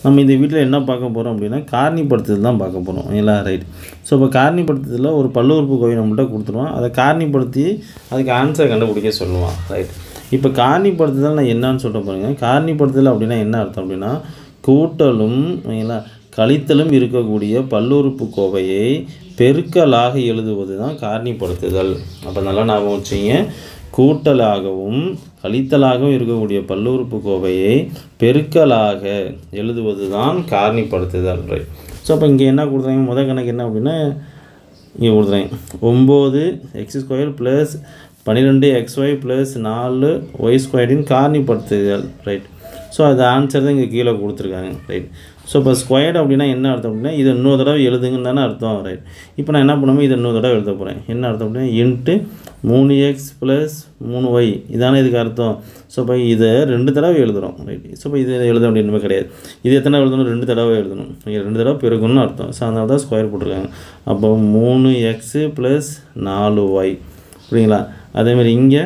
நம்ம இந்த வீட்டில் என்ன பார்க்க போகிறோம் அப்படின்னா காரணிப்படுத்துதல் தான் பார்க்க போகிறோம் ஓகேங்களா ரைட் ஸோ இப்போ காரணிப்படுத்துதலில் ஒரு பல்லுறுப்பு கோவை நம்மள்ட்ட கொடுத்துருவான் அதை காரணிப்படுத்தி அதுக்கு ஆன்சர் கண்டுபிடிக்க சொல்லுவான் ரைட் இப்போ காரணிப்படுத்துதல் நான் என்னன்னு சொல்லிட்டு பாருங்க காரணிப்படுத்துதல் அப்படின்னா என்ன அர்த்தம் அப்படின்னா கூட்டலும் ஓகேங்களா கழித்தலும் இருக்கக்கூடிய பல்லுறுப்பு கோவையை பெருக்கலாக எழுதுவது தான் காரணிப்படுத்துதல் அப்போ நல்லா ஞாபகம் வச்சுங்க கூட்டலாகவும் கழித்தலாகவும் இருக்கக்கூடிய பல்லுறுப்பு கோவையை பெருக்கலாக எழுதுவது தான் காரணிப்படுத்துதல் ரைட் ஸோ அப்போ இங்கே என்ன கொடுக்குறாங்க முதல் கணக்கு என்ன அப்படின்னா இங்கே கொடுத்துறாங்க ஒம்பது எக்ஸ் ஸ்கொயர் ப்ளஸ் பன்னிரெண்டு எக்ஸ் ஒய் ப்ளஸ் நாலு ஒய் ஸ்கொயரின் காரணிப்படுத்துதல் ரைட் ஸோ அது ஆன்சர் தான் இங்கே கீழே கொடுத்துருக்காங்க ரைட் ஸோ இப்போ ஸ்கொயர்டு அப்படின்னா என்ன அர்த்தம் அப்படின்னா இதை இன்னொரு தடவை எழுதுங்கன்னு தானே அர்த்தம் ரைட் இப்போ நான் என்ன பண்ணுவேன் இதை இன்னொரு தடவை எழுத போகிறேன் என்ன அர்த்தம் அப்படின்னா இன்ட்டு மூணு எக்ஸ் ப்ளஸ் மூணு ஒய் இதானே இதுக்கு அர்த்தம் ஸோ இப்போ இதை ரெண்டு தடவை எழுதுகிறோம் ரைட் ஸோ இப்போ இதை எழுத அப்படின்னு கிடையாது இது எத்தனை எழுதணும் ரெண்டு தடவை எழுதணும் இங்கே ரெண்டு தடவை பெருக்கணும்னு அர்த்தம் ஸோ அதனால தான் ஸ்கொயர் போட்டிருக்காங்க அப்போ மூணு எக்ஸு ப்ளஸ் நாலு ஒய் புரியுங்களா அதேமாதிரி இங்கே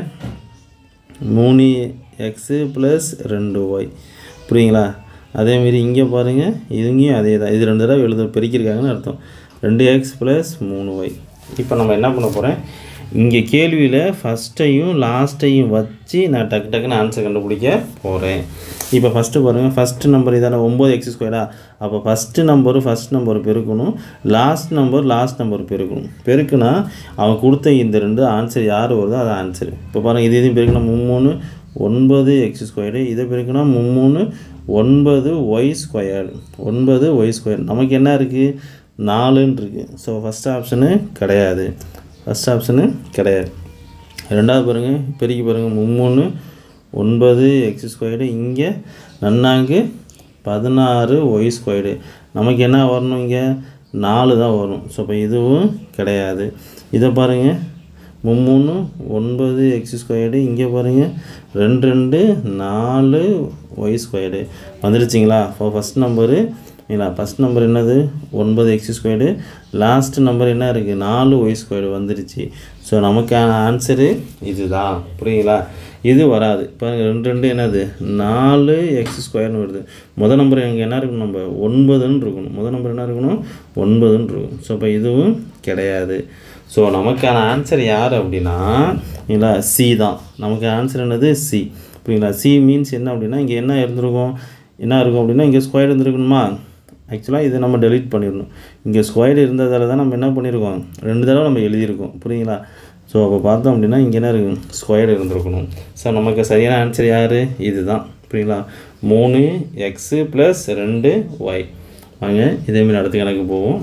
மூணு எக்ஸு ப்ளஸ் ரெண்டு ஒய் புரியுங்களா அதேமாரி இங்கே பாருங்கள் இதுங்கேயும் அதே தான் இது ரெண்டு தடவை எழுத பெருக்கியிருக்காங்கன்னு அர்த்தம் ரெண்டு எக்ஸ் ப்ளஸ் மூணு ஒய் இப்போ நம்ம என்ன பண்ண போகிறேன் இங்கே கேள்வியில் ஃபஸ்ட்டையும் லாஸ்ட்டையும் வச்சு நான் டக்கு டக்குன்னு ஆன்சர் கண்டுபிடிக்க போகிறேன் இப்போ ஃபஸ்ட்டு பாருங்கள் ஃபஸ்ட்டு நம்பர் இதான ஒம்பது எக்ஸ் ஸ்கொயரா அப்போ ஃபஸ்ட்டு நம்பரு ஃபஸ்ட் நம்பர் பெருக்கணும் லாஸ்ட் நம்பர் லாஸ்ட் நம்பர் பெருக்கணும் பெருக்குனா அவன் கொடுத்த இந்த ரெண்டு ஆன்சர் யார் வருதோ அது ஆன்சர் இப்போ பாருங்கள் இது இதையும் பெருக்கணும் மும்மூணு ஒன்பது எக்ஸ் ஸ்கொயரு இதை பெருக்கினா மும்மூணு ஒன்பது ஒய் ஸ்கொயர் ஒன்பது ஒய் ஸ்கொயர் நமக்கு என்ன இருக்குது நாலுன்னு இருக்குது ஸோ ஃபஸ்ட் ஆப்ஷனு கிடையாது ஃபஸ்ட் ஆப்ஷனு கிடையாது ரெண்டாவது பாருங்கள் பெருக்கி பாருங்கள் மும்மூணு ஒன்பது எக்ஸ் ஸ்கொயரு இங்கே நன்னாங்கு பதினாறு ஒய் ஸ்கொயரு நமக்கு என்ன வரணும் இங்கே நாலு தான் வரும் ஸோ இப்போ இதுவும் கிடையாது இதை பாருங்கள் மும்மூணு ஒன்பது எக்ஸ் ஸ்கொயர்டு இங்கே பாருங்கள் ரெண்டு ரெண்டு நாலு ஒய் ஸ்கொயர்டு வந்துடுச்சிங்களா இப்போ ஃபஸ்ட் நம்பரு இல்லைங்களா ஃபஸ்ட் நம்பர் என்னது ஒன்பது எக்ஸ் ஸ்கொயர்டு லாஸ்ட் நம்பர் என்ன இருக்குது நாலு ஒய் ஸ்கொயர்டு வந்துடுச்சு ஸோ நமக்கான ஆன்சரு இதுதான் புரியுங்களா இது வராது இப்போ ரெண்டு ரெண்டு என்னது நாலு எக்ஸ் ஸ்கொயர்னு வருது முதல் நம்பர் எனக்கு என்ன இருக்கணும் நம்ம ஒன்பதுன்னு இருக்கணும் முதல் நம்பர் என்ன இருக்கணும் ஒன்பதுன்னு இருக்கும் ஸோ இப்போ இதுவும் கிடையாது ஸோ நமக்கான ஆன்சர் யார் அப்படின்னா இல்லை சி தான் நமக்கு ஆன்சர் என்னது சி புரியுங்களா சி மீன்ஸ் என்ன அப்படின்னா இங்கே என்ன இருந்திருக்கும் என்ன இருக்கும் அப்படின்னா இங்கே ஸ்கொயர் இருந்திருக்கணுமா ஆக்சுவலாக இதை நம்ம டெலீட் பண்ணிடணும் இங்கே ஸ்கொயர் இருந்ததால் தான் நம்ம என்ன பண்ணியிருக்கோம் ரெண்டு தடவை நம்ம எழுதியிருக்கோம் புரியுங்களா ஸோ அப்போ பார்த்தோம் அப்படின்னா இங்கே என்ன இருக்கும் ஸ்கொயர் இருந்திருக்கணும் ஸோ நமக்கு சரியான ஆன்சர் யார் இது தான் புரியுங்களா மூணு எக்ஸு ப்ளஸ் ரெண்டு ஒய் வாங்க இதேமாரி அடுத்த கணக்கு போவோம்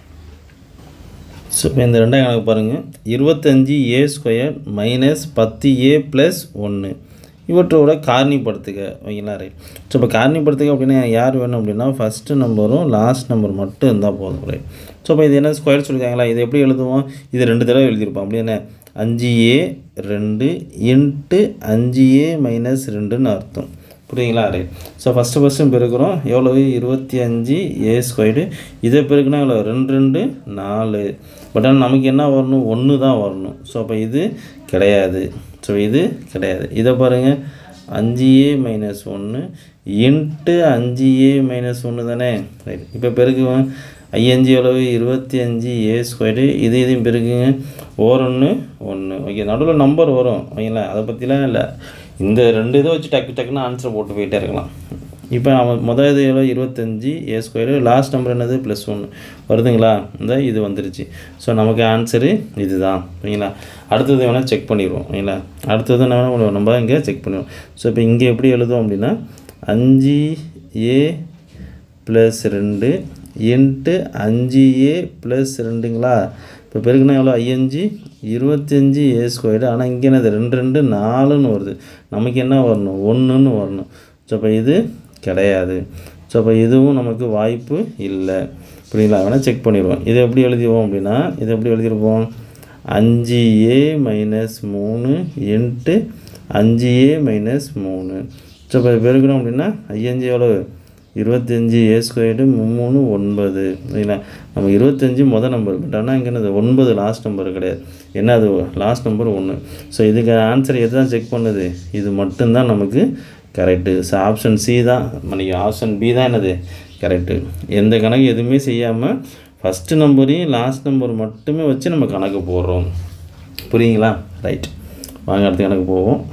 ஸோ இப்போ இந்த ரெண்டாம் கணக்கு பாருங்கள் இருபத்தஞ்சி ஏ ஸ்கொயர் மைனஸ் பத்து ஏ ப்ளஸ் ஒன்று இவற்றோட காரணிப்படுத்துக ஓகேங்களா ரைட் ஸோ இப்போ காரணிப்படுத்துக அப்படின்னா யார் வேணும் அப்படின்னா ஃபஸ்ட்டு நம்பரும் லாஸ்ட் நம்பர் மட்டும் இருந்தால் போதும் ரைட் ஸோ இப்போ இது என்ன ஸ்கொயர் சொல்லியிருக்காங்களா இது எப்படி எழுதுவோம் இது ரெண்டு தடவை எழுதியிருப்போம் அப்படி என்ன அஞ்சு ஏ ரெண்டு இன்ட்டு அஞ்சு ஏ மைனஸ் ரெண்டுன்னு அர்த்தம் புரியுங்களா ரைட் ஸோ ஃபஸ்ட்டு ஃபஸ்ட்டு பெருக்கிறோம் எவ்வளோ இருபத்தி அஞ்சு ஏ ஸ்கொயர்டு இதை பெருக்குனா எவ்வளோ ரெண்டு ரெண்டு நாலு பட் ஆனால் நமக்கு என்ன வரணும் ஒன்று தான் வரணும் ஸோ அப்போ இது கிடையாது ஸோ இது கிடையாது இதை பாருங்கள் அஞ்சு ஏ மைனஸ் ஒன்று இன்ட்டு அஞ்சு ஏ மைனஸ் ஒன்று தானே ரைட் இப்போ பெருக்குவேன் ஐயஞ்சு எவ்வளவு இருபத்தி அஞ்சு ஏ ஸ்கொயர்டு இது இதையும் பெருக்குங்க ஓர் ஒன்று ஒன்று ஓகே நடுவில் நம்பர் வரும் ஓகேங்களா அதை பற்றிலாம் இல்லை இந்த ரெண்டு இதை வச்சு டக்கு டக்குன்னு ஆன்சர் போட்டு போயிட்டே இருக்கலாம் இப்போ அவன் முதல் இது எவ்வளோ இருபத்தஞ்சி ஏ ஸ்கொயரு லாஸ்ட் நம்பர் என்னது ப்ளஸ் ஒன்று வருதுங்களா இந்த இது வந்துருச்சு ஸோ நமக்கு ஆன்சரு இது தான் ஓகேங்களா அடுத்தது வேணால் செக் பண்ணிடுவோம் ஓகேங்களா அடுத்தது என்ன வேணால் பண்ணுவோம் நம்ம இங்கே செக் பண்ணுவோம் ஸோ இப்போ இங்கே எப்படி எழுதுவோம் அப்படின்னா அஞ்சு ஏ ப்ளஸ் ரெண்டு இன்ட்டு அஞ்சு ஏ ப்ளஸ் ரெண்டுங்களா இப்போ பெருக்குனா எவ்வளோ ஐயஞ்சு இருபத்தஞ்சி ஏ ஸ்கொயர்டு ஆனால் இங்கே என்னது ரெண்டு ரெண்டு நாலுன்னு வருது நமக்கு என்ன வரணும் ஒன்றுன்னு வரணும் ஸோ இப்போ இது கிடையாது ஸோ அப்போ இதுவும் நமக்கு வாய்ப்பு இல்லை புரியுங்களா வேணால் செக் பண்ணிடுவோம் இதை எப்படி எழுதிவோம் அப்படின்னா இதை எப்படி எழுதியிருப்போம் அஞ்சு ஏ மைனஸ் மூணு இன்ட்டு அஞ்சு ஏ மைனஸ் மூணு ஸோ இப்போ பெருக்கணும் அப்படின்னா ஐயஞ்சு எவ்வளோ இருபத்தஞ்சி ஏ ஸ்கொயர்டு மூணு ஒன்பது சரிங்களா நம்ம இருபத்தஞ்சி மொதல் நம்பர் பட் ஆனால் இங்கே என்னது ஒன்பது லாஸ்ட் நம்பர் கிடையாது என்ன அது லாஸ்ட் நம்பர் ஒன்று ஸோ இதுக்கு ஆன்சர் எது தான் செக் பண்ணுது இது மட்டும்தான் நமக்கு கரெக்டு ஸோ ஆப்ஷன் சி தான் மணிக்கு ஆப்ஷன் பி தான் என்னது கரெக்டு எந்த கணக்கு எதுவுமே செய்யாமல் ஃபஸ்ட்டு நம்பரையும் லாஸ்ட் நம்பர் மட்டுமே வச்சு நம்ம கணக்கு போடுறோம் புரியுங்களா ரைட் வாங்க அடுத்த கணக்கு போவோம்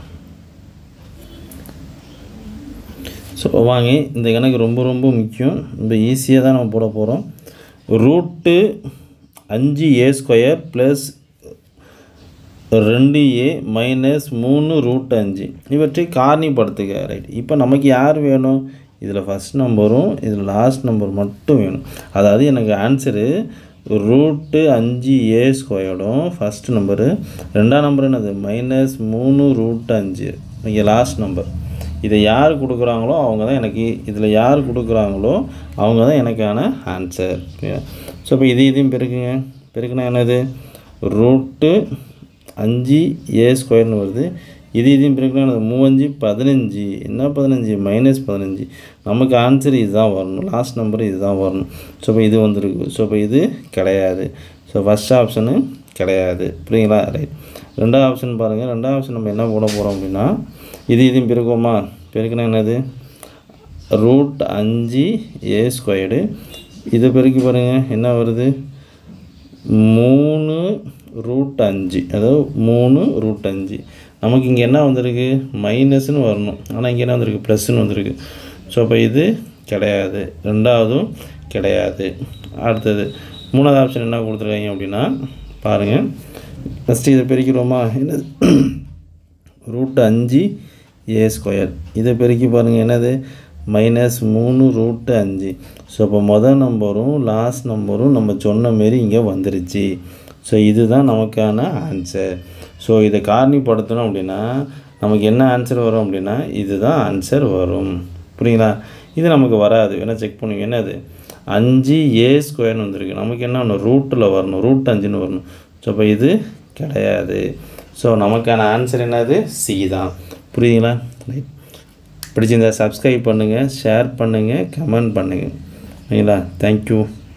ஸோ வாங்க இந்த கணக்கு ரொம்ப ரொம்ப முக்கியம் ரொம்ப ஈஸியாக தான் நம்ம போட போகிறோம் ரூட்டு அஞ்சு ஏ ஸ்கொயர் ப்ளஸ் ரெண்டு ஏ மைனஸ் மூணு ரூட் அஞ்சு இவற்றை காரணிப்படுத்துக ரைட் இப்போ நமக்கு யார் வேணும் இதில் ஃபஸ்ட் நம்பரும் இதில் லாஸ்ட் நம்பர் மட்டும் வேணும் அதாவது எனக்கு ஆன்சரு ரூட்டு அஞ்சு ஏ ஸ்கொயர்டும் ஃபஸ்ட் நம்பரு ரெண்டாம் நம்பர் என்னது மைனஸ் மூணு ரூட் அஞ்சு இங்கே லாஸ்ட் நம்பர் இதை யார் கொடுக்குறாங்களோ அவங்க தான் எனக்கு இதில் யார் கொடுக்குறாங்களோ அவங்க தான் எனக்கான ஆன்சர் ஸோ இப்போ இது இதையும் பெருக்குங்க பெருக்குனா என்னது ரூட்டு அஞ்சு ஏ ஸ்கொயர்னு வருது இது இதையும் பிரிக்கலாம் மூவஞ்சு பதினஞ்சு என்ன பதினஞ்சு மைனஸ் பதினஞ்சு நமக்கு ஆன்சர் இதுதான் வரணும் லாஸ்ட் நம்பர் இதுதான் வரணும் ஸோ இப்போ இது வந்திருக்கு ஸோ இப்போ இது கிடையாது ஸோ ஃபஸ்ட் ஆப்ஷனு கிடையாது புரியுங்களா ரைட் ரெண்டாவது ஆப்ஷன் பாருங்கள் ரெண்டாவது ஆப்ஷன் நம்ம என்ன போட போகிறோம் அப்படின்னா இது இதையும் பெருக்குவோமா பெருக்குனா என்னது ரூட் அஞ்சு ஏ ஸ்கொயர்டு இது பெருக்கி பாருங்கள் என்ன வருது மூணு ரூட் அஞ்சு அதாவது மூணு ரூட் அஞ்சு நமக்கு இங்கே என்ன வந்திருக்கு மைனஸ்னு வரணும் ஆனால் இங்கே என்ன வந்திருக்கு ப்ளஸ்ன்னு வந்திருக்கு ஸோ அப்போ இது கிடையாது ரெண்டாவதும் கிடையாது அடுத்தது மூணாவது ஆப்ஷன் என்ன கொடுத்துருக்காங்க அப்படின்னா பாருங்கள் ஃபஸ்ட்டு இதை பெருக்கிறோமா என்னது ரூட் அஞ்சு ஏ ஸ்கொயர் இதை பெருக்கி பாருங்கள் என்னது மைனஸ் மூணு ரூட்டு அஞ்சு ஸோ இப்போ மொதல் நம்பரும் லாஸ்ட் நம்பரும் நம்ம சொன்ன மாரி இங்கே வந்துருச்சு ஸோ இதுதான் நமக்கான ஆன்சர் ஸோ இதை காரணிப்படுத்தணும் அப்படின்னா நமக்கு என்ன ஆன்சர் வரும் அப்படின்னா இதுதான் ஆன்சர் வரும் புரியுங்களா இது நமக்கு வராது வேணால் செக் பண்ணுங்க என்னது அஞ்சு ஏ ஸ்கொயர்னு வந்திருக்கு நமக்கு என்ன ஒன்று ரூட்டில் வரணும் ரூட் அஞ்சுன்னு வரணும் ஸோ அப்போ இது கிடையாது ஸோ நமக்கான ஆன்சர் என்னது சி தான் புரியுங்களா ரைட் பிடிச்சிருந்தா சப்ஸ்கிரைப் பண்ணுங்கள் ஷேர் பண்ணுங்கள் கமெண்ட் பண்ணுங்கள் ஓகேங்களா தேங்க்யூ